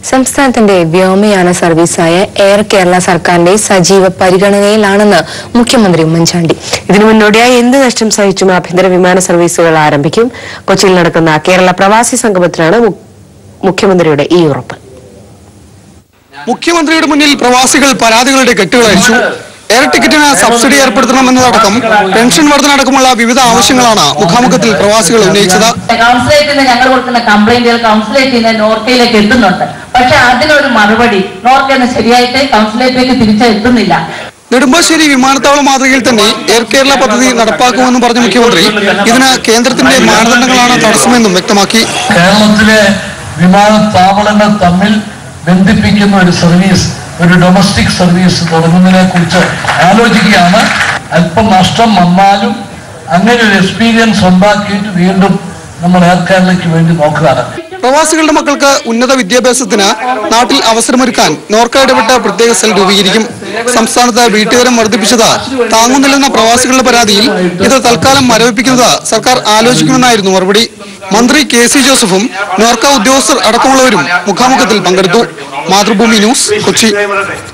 സംസ്ഥാനത്തിന്റെ വ്യോമയാന സർവീസായ എയർ കേരള സർക്കാരിന്റെ സജീവ പരിഗണനയിലാണെന്ന് മുഖ്യമന്ത്രി ഉമ്മൻചാണ്ടി ഇതിനു മുന്നോടിയായി എന്ത് നഷ്ടം സഹിച്ചും ആഭ്യന്തര വിമാന സർവീസുകൾ ആരംഭിക്കും കൊച്ചിയിൽ നടക്കുന്ന കേരള പ്രവാസി സംഗമത്തിലാണ് മു- മുഖ്യമന്ത്രിയുടെ ഈ ഉറപ്പ് മുഖ്യമന്ത്രിയുടെ മുന്നിൽ പ്രവാസികൾ പരാതികളുടെ കെട്ടുകളയച്ചു എയർ ടിക്കറ്റിന് സബ്സിഡി ഏർപ്പെടുത്തണമെന്നതടക്കം പെൻഷൻ വർധനടക്കമുള്ള വിവിധ ആവശ്യങ്ങളാണ് മുഖാമുഖത്തിൽ പ്രവാസികൾ ഉന്നയിച്ചത് കൗൺസിലേറ്റിൽ നിന്ന് ഞങ്ങൾ കൊടുക്കുന്ന കംപ്ലൈന്റുകൾ കൗൺസിലേറ്റിൽ നിന്ന് നോർക്കയിലേക്ക് എത്തുന്നുണ്ട് പക്ഷെ അതിനൊരു മറുപടി നോർക്കയിൽ നിന്ന് ശരിയായിട്ട് കൗൺസിലേറ്റിലേക്ക് തിരിച്ചെത്തുന്നില്ല നെടുമ്പാശ്ശേരി വിമാനത്താവള മാതൃകയിൽ തന്നെ എയർ കേരള പദ്ധതി നടപ്പാക്കുമെന്ന് പറഞ്ഞ മുഖ്യമന്ത്രി ഇതിന് കേന്ദ്രത്തിന്റെ മാനദണ്ഡങ്ങളാണ് തടസ്സമെന്നും വ്യക്തമാക്കി കേരളത്തിലെ വിമാനത്താവളങ്ങൾ തമ്മിൽ ബന്ധിപ്പിക്കുന്ന ഒരു സർവീസ് ഒരു ഡൊമസ്റ്റിക് സർവീസ് തുടങ്ങുന്നതിനെ കുറിച്ച് ആലോചിക്കുകയാണ് അല്പം നഷ്ടം വന്നാലും അങ്ങനെ ഒരു എക്സ്പീരിയൻസ് ഉണ്ടാക്കിയിട്ട് വീണ്ടും നമ്മൾ എയർ കേരളയ്ക്ക് വേണ്ടി നോക്കുകയാണ് പ്രവാസികളുടെ മക്കൾക്ക് ഉന്നത വിദ്യാഭ്യാസത്തിന് നാട്ടിൽ അവസരമൊരുക്കാൻ നോർക്ക ഇടപെട്ട പ്രത്യേക സെൽ രൂപീകരിക്കും സംസ്ഥാനത്ത് വീട്ടുകാരം വർദ്ധിപ്പിച്ചത് താങ്ങുന്നില്ലെന്ന പ്രവാസികളുടെ പരാതിയിൽ ഇത് തൽക്കാലം മരവിപ്പിക്കുന്നത് സർക്കാർ ആലോചിക്കുമെന്നായിരുന്നു മറുപടി മന്ത്രി കെ സി ജോസഫും നോർക്ക ഉദ്യോഗസ്ഥർ അടക്കമുള്ളവരും മുഖാമുഖത്തിൽ പങ്കെടുത്തു മാതൃഭൂമി ന്യൂസ് കൊച്ചി